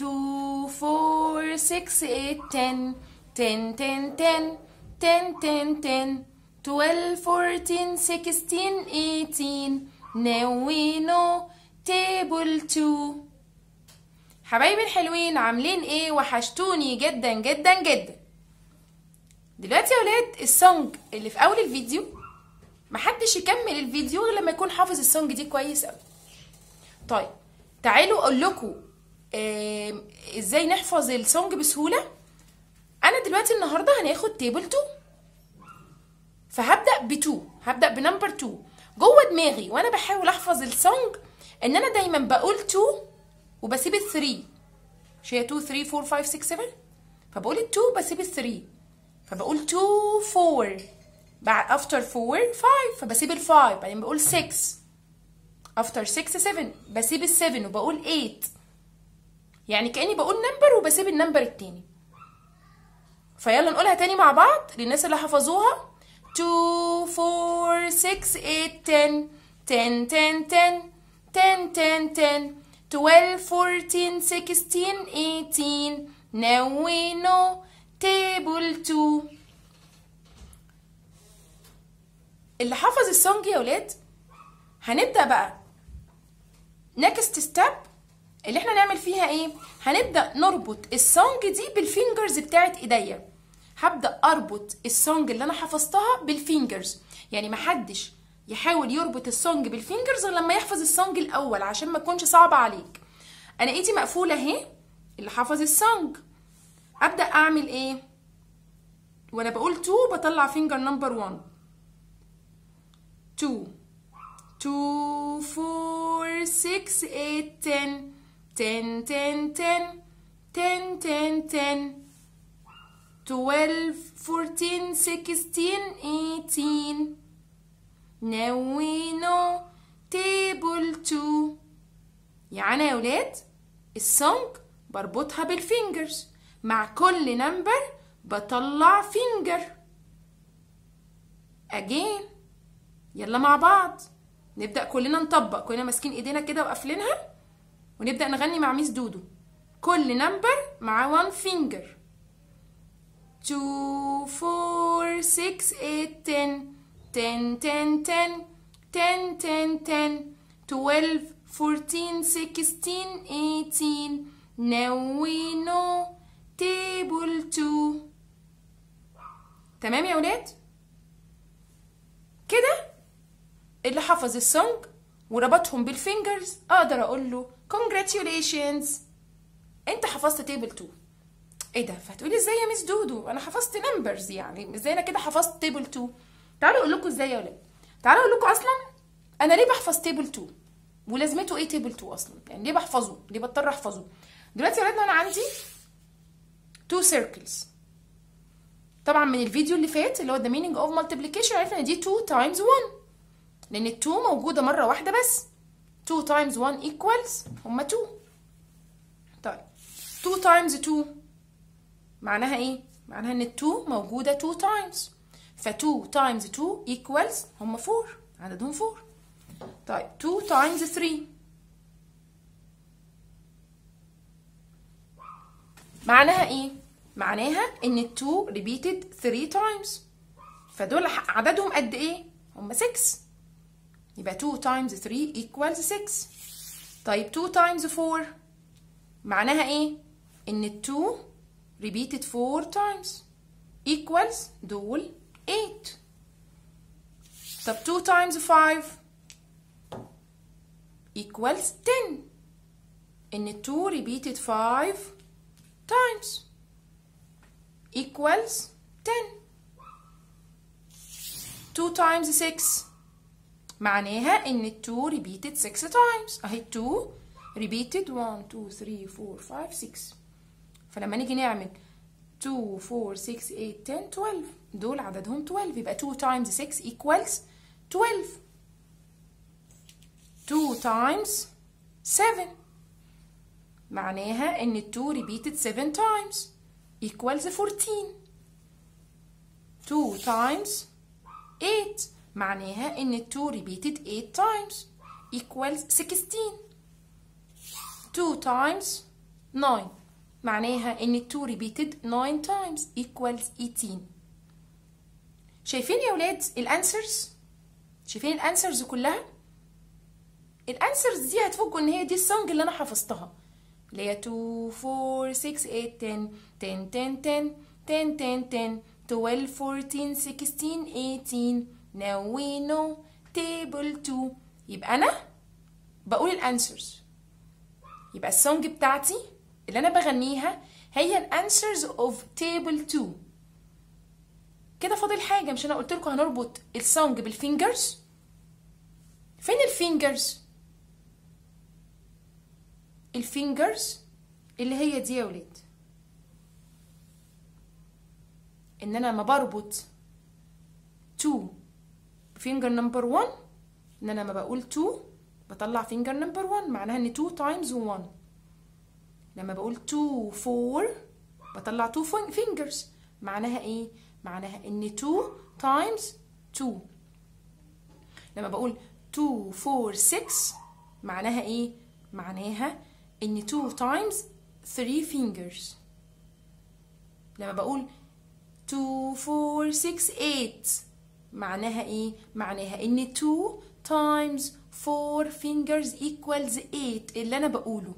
2 4 6 8 10 10 10 10 10 10 10 12 14 16 18 now we know table 2 حبايبي الحلوين عاملين ايه وحشتوني جدا جدا جدا دلوقتي يا ولاد السونج اللي في اول الفيديو محدش يكمل الفيديو غير لما يكون حافظ السونج دي كويس قوي طيب تعالوا اقول لكم آه ازاي نحفظ السونج بسهوله انا دلوقتي النهارده هناخد تيبل 2 فهبدا ب 2 هبدا بنمبر 2 جوه دماغي وانا بحاول احفظ السونج ان انا دايما بقول 2 وبسيب ال 3 مش هي 2 3 4 5 6 7 فبقول ال 2 بسيب ال 3 فبقول 2 4 بعد after 4 5 فبسيب ال 5 بعدين بقول 6 after 6 7 بسيب ال 7 وبقول 8 يعني كاني بقول نمبر وبسيب النمبر التاني فيلا نقولها تاني مع بعض للناس اللي حفظوها 2 4 6 8 10 10 10 10 10 10 12 14 16 18 now we know table 2 اللي حفظ السونج يا ولاد هنبدأ بقى next step اللي احنا نعمل فيها ايه هنبدأ نربط السونج دي بالفينجرز بتاعت ايديا هبدأ اربط السونج اللي انا حفظتها بالفينجرز يعني محدش يحاول يربط السونج بالفينجرز غير لما يحفظ السونج الاول عشان ما تكونش صعبة عليك انا ايدي مقفولة اهي اللي حفظ السونج ابدأ اعمل ايه وانا بقول 2 بطلع فينجر نمبر 1 2 2 4 6 8 10 10 10 10 10 10 12 14 16 18 Now we know table 2 يعني يا ولاد السونج بربطها بالفينجرز مع كل نمبر بطلع فينجر again يلا مع بعض نبدأ كلنا نطبق كلنا ماسكين ايدينا كده وقافلينها ونبدأ نغني مع ميس دودو كل نمبر مع وان فينجر 2 4 6 8 10 10 10 10 10 10 10 12 14 16 18 now we know table 2 تمام يا ولاد كده اللي حفظ السونج وربطهم بالفينجرز اقدر اقول له congratulations انت حفظت تيبل 2 ايه ده فهتقولي ازاي يا ميس دودو انا حفظت نمبرز يعني ازاي انا كده حفظت تيبل 2 تعالوا اقول لكم ازاي يا ولاد تعالوا اقول لكم اصلا انا ليه بحفظ تيبل 2 ولازمته ايه تيبل 2 اصلا يعني ليه بحفظه ليه بضطر احفظه دلوقتي يا ولاد انا عندي 2 سيركلز طبعا من الفيديو اللي فات اللي هو the meaning of multiplication عرفنا ان دي 2 times 1 لان ال 2 موجوده مره واحده بس 2 times 1 equals هما 2 طيب 2 times 2 معناها ايه معناها ان ال 2 موجوده 2 times ف 2 times 2 equals هما 4 عددهم 4 طيب 2 times 3 معناها ايه معناها ان ال 2 repeated 3 times فدول عددهم قد ايه هم 6 يبقى 2 times 3 equals 6 طيب 2 times 4 معناها ايه ان ال 2 repeated 4 times equals دول 8 طب 2 times 5 equals 10 ان 2 repeated 5 times equals 10 2 times 6 معناها ان ال 2 repeated 6 times اهي 2 repeated 1 2 3 4 5 6 فلما نيجي نعمل 2 4 6 8 10 12 دول عددهم 12 يبقى 2 times 6 equals 12 2 times 7 معناها ان ال 2 repeated 7 times equals 14 2 times 8 معناها ان ال 2 repeated 8 times equals 16 2 times 9 معناها ان 2 repeated 9 times equals 18 شايفين يا ولاد الانسرز شايفين الانسرز كلها الانسرز دي هتفكوا ان هي دي السونج اللي انا حفظتها اللي هي 2 4 6 8 10 10 10 10 10 10 12 14 16 18 now we know table 2 يبقى انا بقول الانسرز يبقى السونج بتاعتي اللي انا بغنيها هي الانسرز اوف تيبل 2 كده فاضل حاجه مش انا قلت لكم هنربط السونج بالفينجرز فين الفينجرز الفينجرز اللي هي دي يا ولاد ان انا لما بربط 2 بفينجر نمبر 1 ان انا لما بقول 2 بطلع فينجر نمبر 1 معناها ان 2 تايمز 1 لما بقول 2 4 بطلع 2 فينجرز معناها ايه معناها ان 2 تايمز 2 لما بقول 2 4 6 معناها ايه معناها ان 2 تايمز 3 fingers لما بقول 2 4 6 8 معناها ايه معناها ان 2 times 4 fingers equals 8 اللي انا بقوله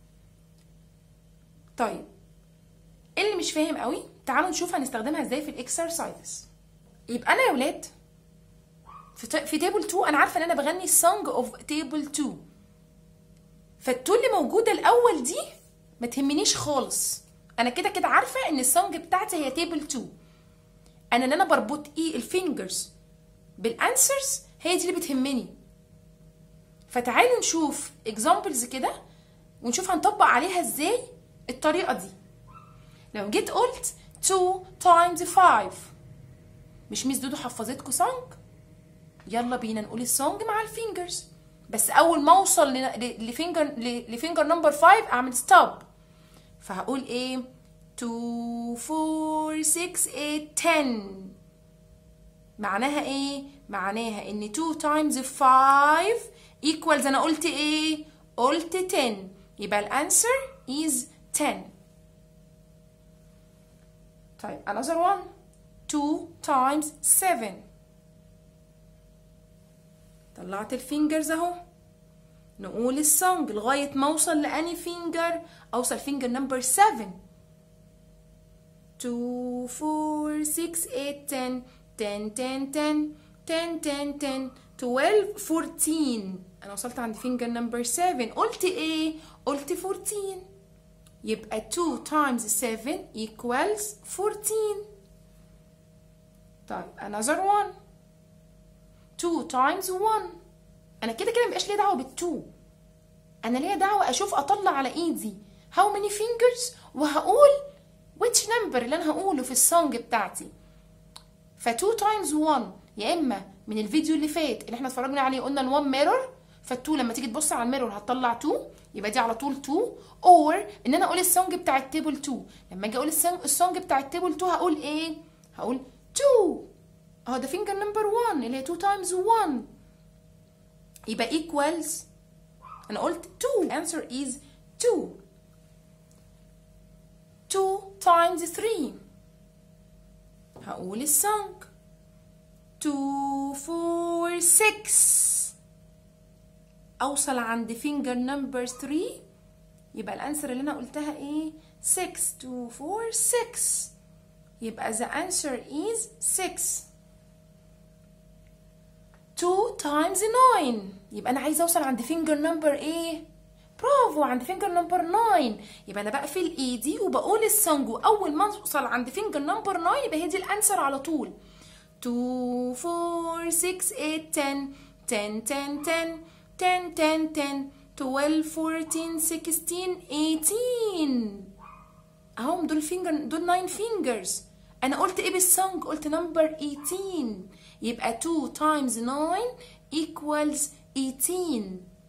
طيب اللي مش فاهم قوي تعالوا نشوف هنستخدمها ازاي في الاكسرسايزز يبقى انا يا ولاد في في تيبل 2 انا عارفه ان انا بغني سونج اوف تيبل 2 فالتو اللي موجوده الاول دي ما تهمنيش خالص انا كده كده عارفه ان السونج بتاعتي هي تيبل 2 انا ان انا بربط ايه الفينجرز بالانسرز هي دي اللي بتهمني فتعالوا نشوف اكزامبلز كده ونشوف هنطبق عليها ازاي الطريقه دي لو جيت قلت 2 times 5 مش ميس دودو حفظتكم سونج يلا بينا نقول السونج مع الفينجرز بس اول ما اوصل لفينجر لفينجر نمبر 5 اعمل ستوب فهقول ايه 2 4 6 8 10 معناها ايه معناها ان 2 times 5 equals انا قلت ايه قلت 10 يبقى الانسر is 10 طيب another one 2 times 7 طلعت الفينجرز اهو نقول السونج لغاية ما اوصل لأني فينجر اوصل فينجر نمبر 7 2 4 6 8 10 10 10 10 10 10 12 14 انا وصلت عند فينجر نمبر 7 قلت ايه قلت 14 يبقى 2 times 7 equals 14 طيب another one 2 times 1 انا كده كده مبقاش ليا دعوه بال2 انا ليا دعوه اشوف اطلع على ايدي how many fingers وهقول which number اللي انا هقوله في السونج بتاعتي ف 2 times 1 يا اما من الفيديو اللي فات اللي احنا اتفرجنا عليه قلنا ال 1 mirror فال2 لما تيجي تبص على الميرور هتطلع 2 يبقى دي على طول 2 اور ان انا اقول السونج بتاع التيبل 2 لما اجي اقول السونج بتاع التيبل 2 هقول ايه هقول 2 اهو ده فينجر نمبر 1 اللي هي 2 تايمز 1 يبقى equals انا قلت 2 answer is 2 2 times 3 هقول السونج 2 4 6 اوصل عند فينجر نمبر 3 يبقى الانسر اللي انا قلتها ايه 6 2 4 6 يبقى the answer is 6 2 times 9 يبقى انا عايزه اوصل عند فينجر نمبر ايه برافو عند فينجر نمبر 9 يبقى انا بقفل ايدي وبقول السونج واول ما اوصل عند فينجر نمبر 9 يبقى هي دي الانسر على طول 2 4 6 8 10 10 10 10 10 10 12 14 16 18 اهم دول فينجر دول 9 فينجرز انا قلت ايه بالسونج قلت نمبر 18 يبقى 2 times 9 equals 18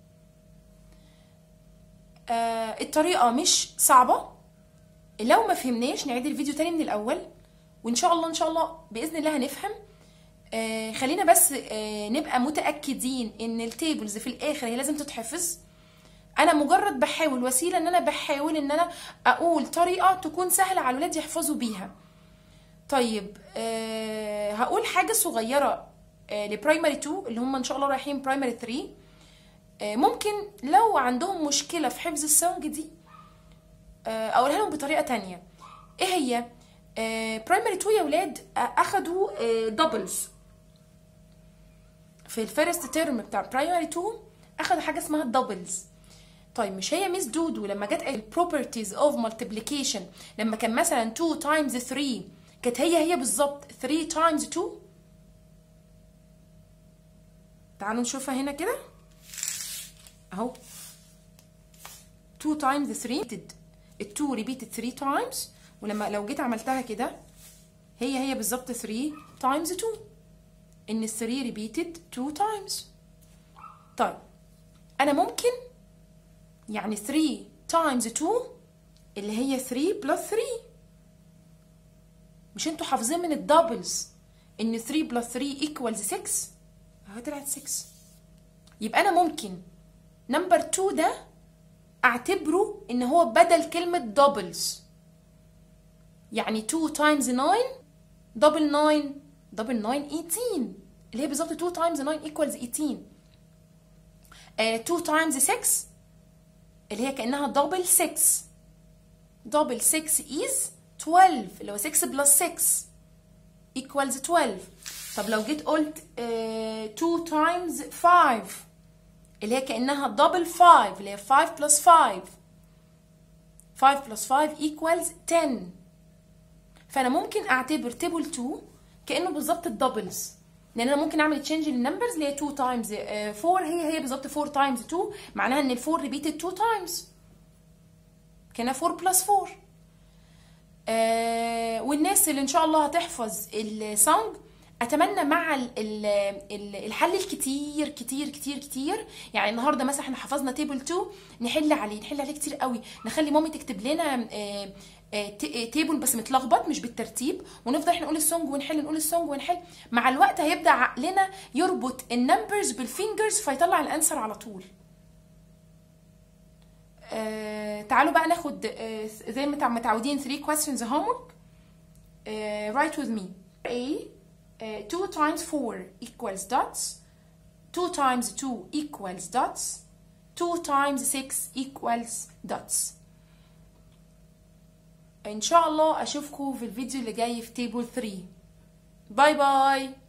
آه الطريقة مش صعبة لو ما فهمناش نعيد الفيديو تاني من الأول وإن شاء الله إن شاء الله بإذن الله هنفهم آه خلينا بس آه نبقى متأكدين إن التيبلز في الآخر هي لازم تتحفظ انا مجرد بحاول وسيله ان انا بحاول ان انا اقول طريقه تكون سهله على الولاد يحفظوا بيها طيب أه هقول حاجه صغيره أه لبرايمري 2 اللي هم ان شاء الله رايحين برايمري 3 أه ممكن لو عندهم مشكله في حفظ السونج دي أه اقولها لهم بطريقه تانية ايه هي برايمري 2 يا ولاد آه، اخدوا دبلز في الفيرست تيرم بتاع برايمري 2 اخدوا حاجه اسمها الدبلز طيب مش هي ميس دودو لما جت البروبرتيز اوف مالتيبليكيشن لما كان مثلا 2 تايمز 3 كانت هي هي بالظبط 3 تايمز 2 تعالوا نشوفها هنا كده اهو 2 تايمز 3 ال 2 ريبيتد 3 تايمز ولما لو جيت عملتها كده هي هي بالظبط 3 تايمز 2 ان ال 3 ريبيتد 2 تايمز طيب انا ممكن يعني 3 تايمز 2 اللي هي 3 بلس 3 مش انتوا حافظين من الدبلز ان 3 بلس 3 ايكوالز 6 اهو طلعت 6 يبقى انا ممكن نمبر 2 ده اعتبره ان هو بدل كلمة دبلز يعني 2 تايمز 9 دبل 9 دبل 9 18 اللي هي بالظبط 2 تايمز 9 ايكوالز 18 آه 2 تايمز 6 اللي هي كانها دبل 6 دبل 6 از 12 اللي هو 6 بلس 6 equals 12 طب لو جيت قلت آه 2 تايمز 5 اللي هي كانها دبل 5 اللي هي 5 بلس 5 5 بلس 5 equals 10 فانا ممكن اعتبر تيبل 2 كانه بالظبط الدبلز لان انا ممكن اعمل تشينج للنمبرز اللي هي 2 تايمز 4 هي هي بالظبط 4 تايمز 2 معناها ان ال 4 ريبيتد 2 تايمز كانها 4 بلس 4 آه والناس اللي ان شاء الله هتحفظ السونج اتمنى مع ال ال ال الحل الكتير كتير كتير كتير يعني النهارده مثلا احنا حفظنا تيبل 2 نحل عليه نحل عليه كتير قوي نخلي مامي تكتب لنا آه آه تيبل بس متلخبط مش بالترتيب ونفضل احنا نقول السونج ونحل نقول السونج ونحل مع الوقت هيبدا عقلنا يربط النمبرز بالفينجرز فيطلع الانسر على طول آه تعالوا بقى ناخد آه زي ما متعودين 3 questions homework آه write with me A uh, 2 times 4 equals dots 2 times 2 equals dots 2 times 6 equals dots ان شاء الله اشوفكم في الفيديو اللي جاي في تيبل 3 باي باي